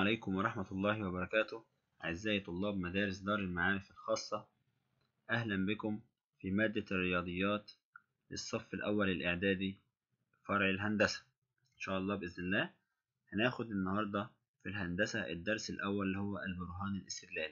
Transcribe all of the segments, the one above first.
عليكم ورحمة الله وبركاته أعزائي طلاب مدارس دار المعارف الخاصة أهلا بكم في مادة الرياضيات للصف الأول الإعدادي فرع الهندسة إن شاء الله بإذن الله هناخد النهاردة في الهندسة الدرس الأول اللي هو البرهان الاستدلالي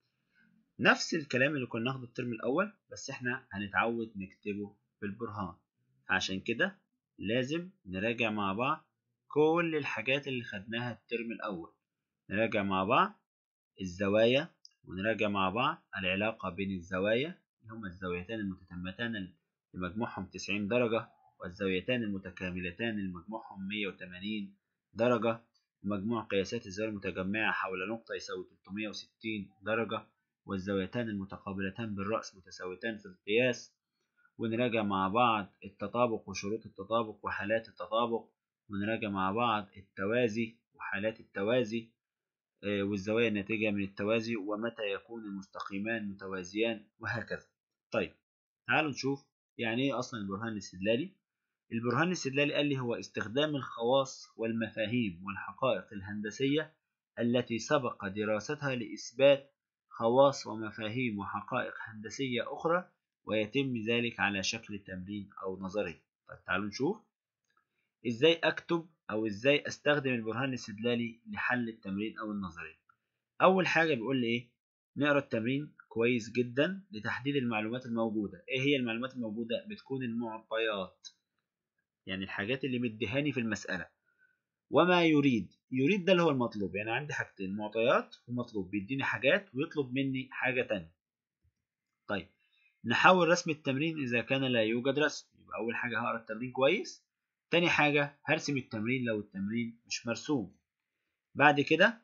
نفس الكلام اللي كنا ناخده الترم الأول بس إحنا هنتعود نكتبه بالبرهان عشان كده لازم نراجع مع بعض كل الحاجات اللي خدناها الترم الأول نراجع مع بعض الزوايا ونراجع مع بعض العلاقة بين الزوايا اللي هما الزاويتان المتتمتان اللي مجموعهم 90 درجة والزاويتان المتكاملتان اللي مجموعهم 180 درجة ومجموع قياسات الزاوية المتجمعة حول نقطة يساوي 360 درجة والزاويتان المتقابلتان بالرأس متساويتان في القياس ونراجع مع بعض التطابق وشروط التطابق وحالات التطابق ونراجع مع بعض التوازي وحالات التوازي والزوايا الناتجة من التوازي ومتى يكون المستقيمان متوازيان وهكذا طيب تعالوا نشوف يعني ايه اصلا البرهان الاستدلالي البرهان الاستدلالي قال لي هو استخدام الخواص والمفاهيم والحقائق الهندسية التي سبق دراستها لإثبات خواص ومفاهيم وحقائق هندسية أخرى ويتم ذلك على شكل تمرين أو نظري طيب تعالوا نشوف ازاي اكتب او ازاي استخدم البرهان الاستدلالي لحل التمرين او النظري اول حاجه بيقول لي ايه نقرا التمرين كويس جدا لتحديد المعلومات الموجوده ايه هي المعلومات الموجوده بتكون المعطيات يعني الحاجات اللي مديهاني في المساله وما يريد يريد ده اللي هو المطلوب يعني عندي حاجتين معطيات ومطلوب بيديني حاجات ويطلب مني حاجه تانية طيب نحاول رسم التمرين اذا كان لا يوجد رسم يبقى اول حاجه هقرا التمرين كويس تاني حاجة هرسم التمرين لو التمرين مش مرسوم بعد كده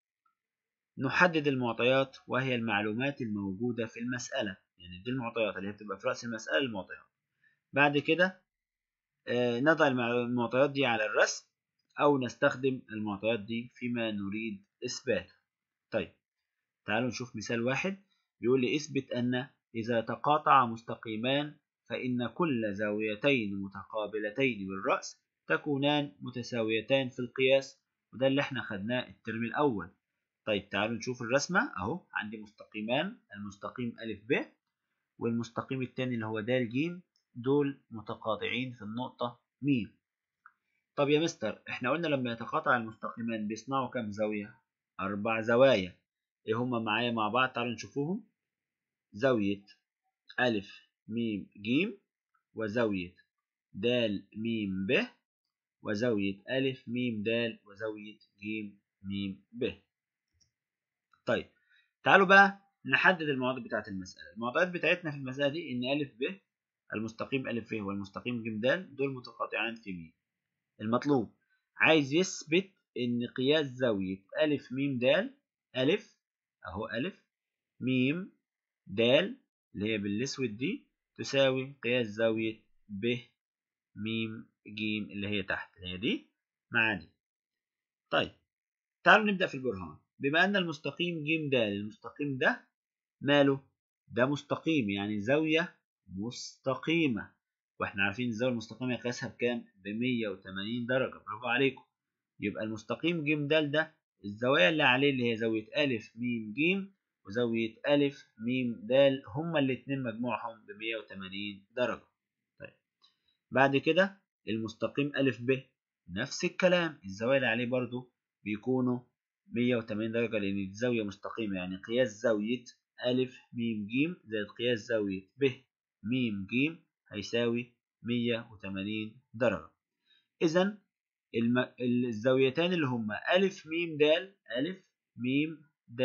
نحدد المعطيات وهي المعلومات الموجودة في المسألة يعني دي المعطيات اللي هي بتبقى في رأس المسألة المعطيات بعد كده آه نضع المعطيات دي على الرسم أو نستخدم المعطيات دي فيما نريد إثباته طيب تعالوا نشوف مثال واحد بيقول لي اثبت أن إذا تقاطع مستقيمان فإن كل زاويتين متقابلتين بالرأس تكونان متساويتان في القياس وده اللي احنا خدناه الترم الأول طيب تعالوا نشوف الرسمة أهو عندي مستقيمان المستقيم أ ب والمستقيم التاني اللي هو د ج دول متقاطعين في النقطة م طب يا مستر احنا قلنا لما يتقاطع المستقيمان بيصنعوا كام زاوية؟ أربع زوايا ايه هما معايا مع بعض تعالوا نشوفوهم زاوية أ م ج وزاوية د م ب وزاوية أ م د وزاوية ج م ب طيب تعالوا بقى نحدد المعادلة بتاعة المسألة المعطيات بتاعتنا في المسألة دي إن أ ب المستقيم أ ف والمستقيم ج د دول متقاطعان في م المطلوب عايز يثبت إن قياس زاوية أ م د أ أهو أ م د اللي هي بالأسود دي تساوي قياس زاوية ب م ج اللي هي تحت اللي هي دي مع دي طيب تعالوا نبدأ في البرهان بما أن المستقيم ج د المستقيم ده ماله ده مستقيم يعني زاوية مستقيمة واحنا عارفين الزاوية المستقيمة قياسها بكام ب 180 درجة برافو عليكم يبقى المستقيم ج د ده الزوايا اللي عليه اللي هي زاوية أ م ج وزاوية أ م د هما الاتنين مجموعهم ب 180 درجة طيب بعد كده المستقيم أ ب نفس الكلام الزوايا اللي عليه برضو بيكونوا 180 درجة لأن دي زاوية مستقيمة يعني قياس زاوية أ م ج زائد قياس زاوية ب م ج هيساوي 180 درجة إذا الم... الزاويتان اللي هما أ م د أ م د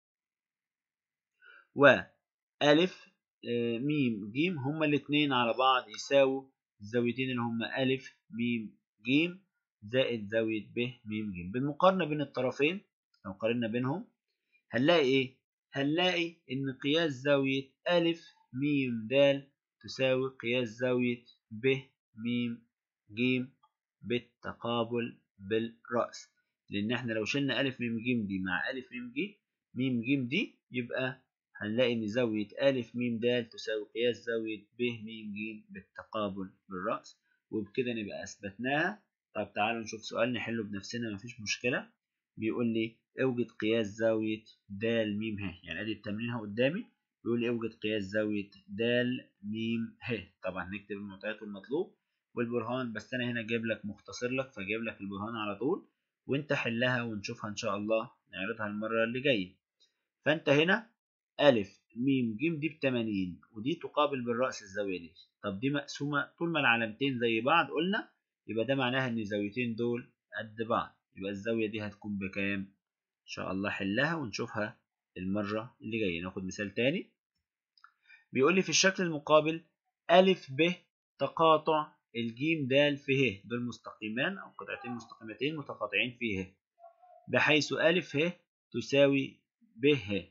وألف ميم جيم هما الاتنين على بعض يساووا الزاويتين اللي هما ألف ميم جيم زائد زاوية ب ميم جيم بالمقارنة بين الطرفين لو قارنا بينهم هنلاقي إيه؟ هنلاقي إن قياس زاوية ألف ميم د تساوي قياس زاوية ب ميم جيم بالتقابل بالرأس لأن احنا لو شلنا ألف ميم جيم دي مع ألف ميم جيم ميم جيم دي يبقى هنلاقي إن زاوية أ م د تساوي قياس زاوية ب م ج بالتقابل بالرأس وبكده نبقى أثبتناها طب تعالوا نشوف سؤال نحله بنفسنا مفيش مشكلة بيقول لي اوجد قياس زاوية د م ه يعني ادي التمرين اهو قدامي بيقول لي اوجد قياس زاوية د م ه طبعا نكتب المعطيات والمطلوب والبرهان بس انا هنا جايب لك مختصر لك فجايب لك البرهان على طول وانت حلها ونشوفها ان شاء الله نعرضها المرة اللي جاية فانت هنا ألف م ج دي بتمانين ودي تقابل بالرأس الزاوية دي طب دي مقسومة طول ما العلامتين زي بعض قلنا يبقى ده معناها ان الزاويتين دول قد بعض يبقى الزاوية دي هتكون بكام ان شاء الله حلها ونشوفها المرة اللي جاية ناخد مثال تاني بيقول لي في الشكل المقابل ألف ب تقاطع الجيم د في ه دول مستقيمان أو قطعتين مستقيمتين متقاطعين في ه بحيث ألف ه تساوي ب ه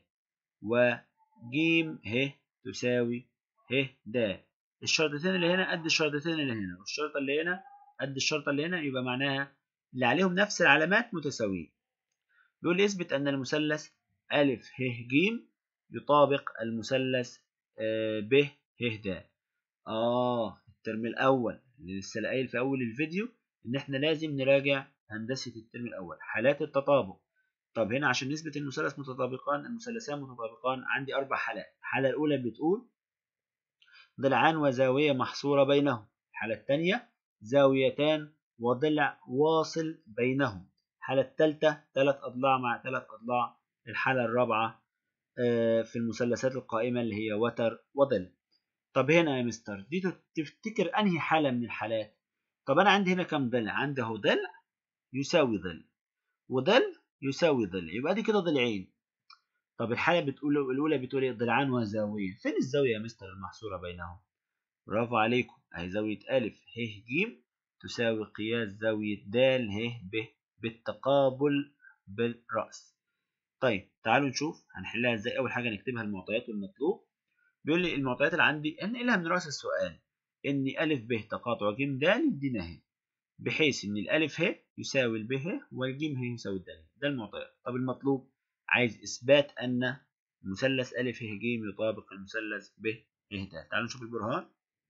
وجيم ه تساوي ه د الشرطتين اللي هنا قد الشرطتين اللي هنا والشرطة اللي هنا قد الشرطة اللي هنا يبقى معناها اللي عليهم نفس العلامات متساويين بيقول لي اثبت أن المثلث أ ه ج يطابق المثلث ب ه د آه الترم الأول اللي لسه قايل في أول الفيديو إن إحنا لازم نراجع هندسة الترم الأول حالات التطابق طب هنا عشان نثبت المثلث متطابقان المثلثان متطابقان عندي أربع حالات الحالة الأولى بتقول ضلعان وزاوية محصورة بينهم الحالة الثانية زاويتان وضلع واصل بينهم الحالة الثالثة ثلاث أضلاع مع ثلاث أضلاع الحالة الرابعة في المثلثات القائمة اللي هي وتر وضلع طب هنا يا مستر دي تفتكر أنهي حالة من الحالات طب أنا عندي هنا كم ضلع عندي اهو ضلع يساوي ضلع وضلع يساوي ضلع يبقى دي كده ضلعين طب الحالة بتقول الأولى بتقول إيه ضلعان وزاوية فين الزاوية يا مستر المحصورة بينهم برافو عليكم أهي زاوية أ ه ج تساوي قياس زاوية د ه ب بالتقابل بالرأس طيب تعالوا نشوف هنحلها ازاي أول حاجة نكتبها المعطيات والمطلوب بيقول لي المعطيات اللي عندي انقلها من رأس السؤال إن أ ب تقاطع ج د ادينا ه بحيث إن الألف ه يساوي الب ه والجيم ه يساوي الد ده المعطيات طب المطلوب عايز إثبات أن مثلث أ ه ج يطابق المثلث ب ه د تعالوا نشوف البرهان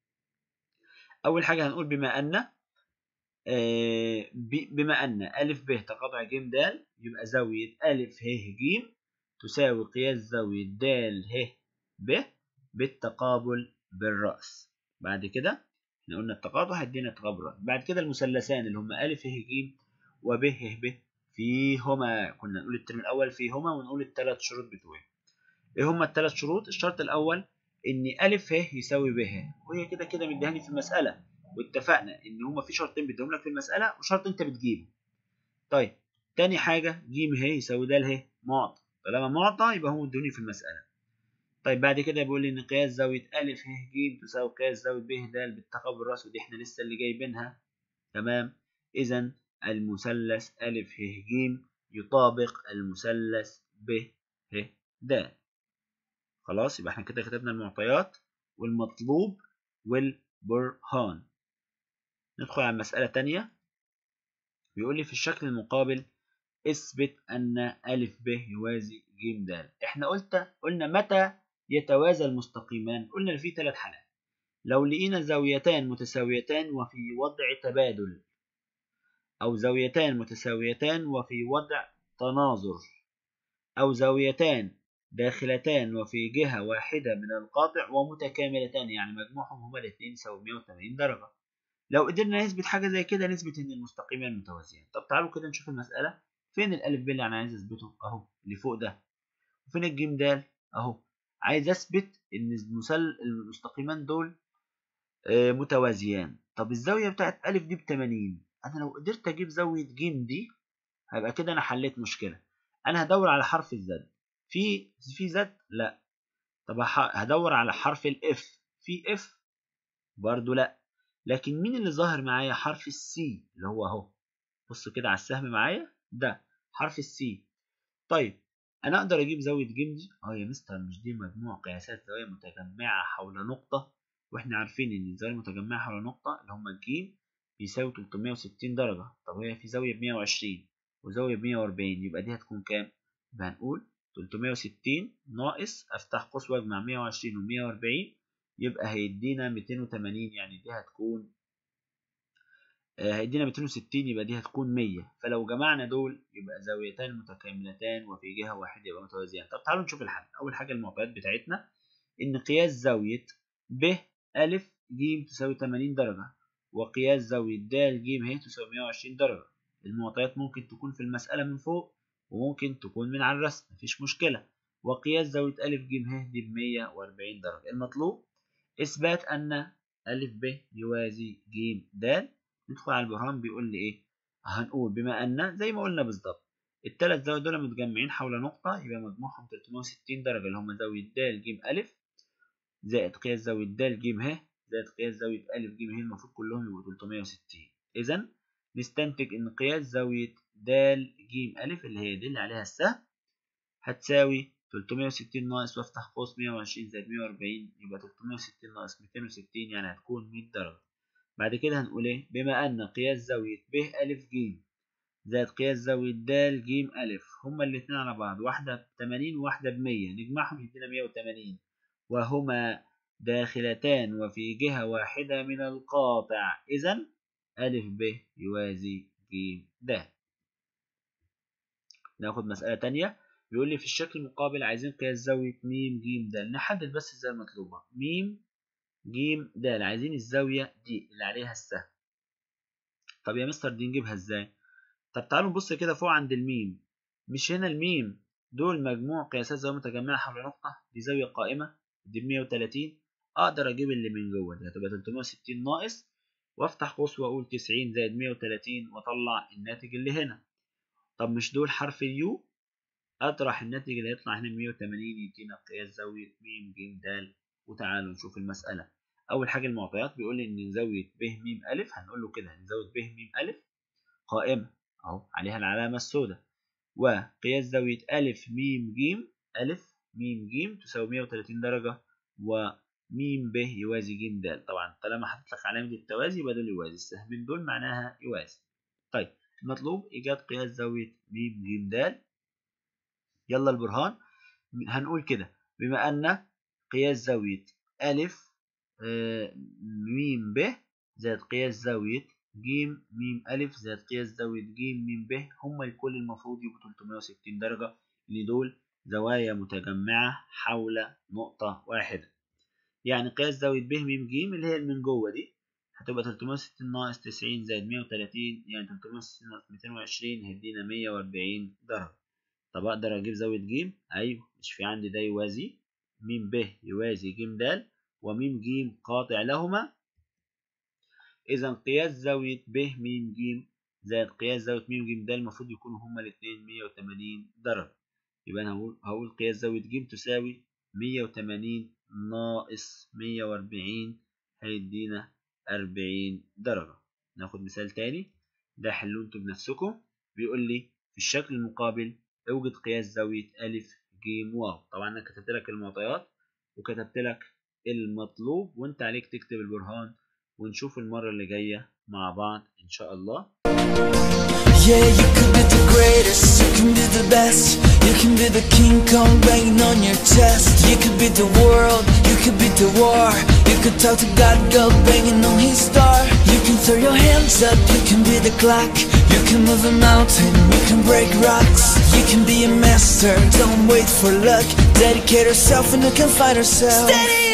أول حاجة هنقول بما أن آه بما أن أ ب تقاطع ج د يبقى زاوية أ ه ج تساوي قياس زاوية د ه ب بالتقابل بالرأس بعد كده احنا قلنا التقاطع هيدينا التقابل بالرأس بعد كده المثلثان اللي هم أ ه ج وب ه ب فيهما كنا نقول الترم الأول فيهما ونقول الثلاث شروط بتوعي إيه هما الثلاث شروط الشرط الأول إن أ ه يساوي ب ه وهي كده كده مديهاني في المسألة واتفقنا إن هما في شرطين بديهم لك في المسألة وشرط أنت بتجيبه طيب تاني حاجة ج ه يساوي د ه معطى طالما معطى يبقى هو مديهوني في المسألة طيب بعد كده بيقول لي إن قياس زاوية أ ه ج تساوي قياس زاوية ب د بالتقابل بالرأس ودي إحنا لسه اللي جايبينها تمام إذا المثلث أ ه ج يطابق المثلث ب ه د خلاص يبقى احنا كده كتبنا المعطيات والمطلوب والبرهان ندخل على مسألة تانية بيقول لي في الشكل المقابل اثبت أن أ ب يوازي ج د احنا قلت قلنا متى يتوازى المستقيمان قلنا في ثلاث حالات لو لقينا زاويتان متساويتان وفي وضع تبادل أو زاويتان متساويتان وفي وضع تناظر أو زاويتان داخلتان وفي جهة واحدة من القاطع ومتكاملتان يعني مجموعهم هما الاثنين يساوي 180 درجة لو قدرنا نثبت حاجة زي كده نثبت إن المستقيمان متوازيان طب تعالوا كده نشوف المسألة فين الألف ب اللي أنا عايز أثبته أهو اللي فوق ده وفين الجيم د أهو عايز أثبت إن المثل المستقيمان دول آه متوازيان طب الزاوية بتاعت أ دي ب 80 أنا لو قدرت أجيب زاوية ج دي هيبقى كده أنا حليت مشكلة أنا هدور على حرف الزد في في زد لا طب هدور على حرف الاف في اف برضو لا لكن مين اللي ظاهر معايا حرف السي اللي هو اهو بص كده على السهم معايا ده حرف السي طيب انا اقدر اجيب زاويه ج دي اه يا مستر مش دي مجموع قياسات زوايا متجمعه حول نقطه واحنا عارفين ان الزاويه المتجمعه حول نقطه اللي هم ج بيساوي 360 درجه طب هي في زاويه ب 120 وزاويه ب 140 يبقى دي هتكون كام يبقى هنقول 360 ناقص افتح قوس واجمع 120 و 140 يبقى هيدينا 280 يعني دي هتكون آه، هيدينا 260 يبقى دي هتكون 100 فلو جمعنا دول يبقى زاويتان متكاملتان وفي جهة واحدة يبقى متوازيان طب تعالوا نشوف الحل أول حاجة المعطيات بتاعتنا إن قياس زاوية ب أ ج تساوي 80 درجة وقياس زاوية د ج ه تساوي 120 درجة المعطيات ممكن تكون في المسألة من فوق وممكن تكون من على الرسم مفيش مشكلة وقياس زاوية أ ج ه دي ب 140 درجة المطلوب إثبات أن أ ب يوازي ج د ندخل على البرهان بيقول لي إيه هنقول بما أن زي ما قلنا بالظبط الثلاث زوايا دول متجمعين حول نقطة يبقى مجموعهم 360 درجة اللي هم زاوية د ج أ زائد قياس زاوية د ج ه زائد قياس زاوية أ ج ه المفروض كلهم يبقوا 360 إذا نستنتج إن قياس زاوية د ج أ اللي هي دي اللي عليها السهم هتساوي 360 ناقص وافتح قوس 120 زائد 140 يبقى 360 ناقص 260 يعني هتكون 100 درجة بعد كده هنقول إيه بما أن قياس زاوية ب أ ج زائد قياس زاوية د ج أ هما الاتنين على بعض واحدة ب 80 وواحدة ب 100 نجمعهم يدينا 180 وهما داخلتان وفي جهة واحدة من القاطع إذا أ ب يوازي ج د ناخد مسألة تانية بيقول لي في الشكل المقابل عايزين قياس زاوية م ج د نحدد بس الزاوية المطلوبة م ج د عايزين الزاوية دي اللي عليها السهم طب يا مستر دي نجيبها ازاي طب تعالوا نبص كده فوق عند الميم مش هنا الميم دول مجموع قياسات زاوية متجمعة حول نقطة دي زاوية قائمة دي ب 130 اقدر اجيب اللي من جوه دي هتبقى 360 ناقص وافتح قوس واقول 90 زائد 130 واطلع الناتج اللي هنا طب مش دول حرف اليو اطرح الناتج اللي هيطلع هنا 180 يدينا قياس زاوية م ج د وتعالوا نشوف المسألة أول حاجة المعطيات بيقول لي إن زاوية ب م أ هنقول له كده إن زاوية ب م أ قائمة أهو عليها العلامة السوداء وقياس زاوية أ م ج أ م ج تساوي 130 درجة وم ب يوازي ج د طبعا طالما حطيت لك علامة التوازي يبقى دول يوازي السهمين دول معناها يوازي طيب المطلوب إيجاد قياس زاوية م ج د يلا البرهان هنقول كده بما أن قياس زاوية أ م ب زائد قياس زاوية ج م أ زائد قياس زاوية ج م ب هما الكل المفروض يبقوا 360 درجة اللي دول زوايا متجمعة حول نقطة واحدة يعني قياس زاوية ب م ج اللي هي من جوه دي هتبقى 360 ناقص 90 زائد 130 يعني 360 ناقص 220 هيدينا 140 درجة طب أقدر أجيب زاوية ج؟ أيوه مش في عندي ده يوازي م ب يوازي ج د وم ج قاطع لهما إذا قياس زاوية ب م ج زائد قياس زاوية م ج د المفروض يكونوا هما الاتنين 180 درجة يبقى أنا هقول هقول قياس زاوية ج تساوي 180 ناقص 140 هيدينا 40 درجة ناخد مثال تاني ده حلوه انتوا بنفسكم بيقول لي في الشكل المقابل اوجد قياس زاوية أ ج واو طبعا أنا كتبت لك المعطيات وكتبت لك المطلوب وانت عليك تكتب البرهان ونشوف المرة اللي جاية مع بعض إن شاء الله Yeah, you could be the greatest, you can be the best You can be the King Kong banging on your chest You could be the world, you could be the war You could talk to God, God banging on his star You can throw your hands up, you can be the clock You can move a mountain, you can break rocks You can be a master, don't wait for luck Dedicate yourself and you can find yourself Steady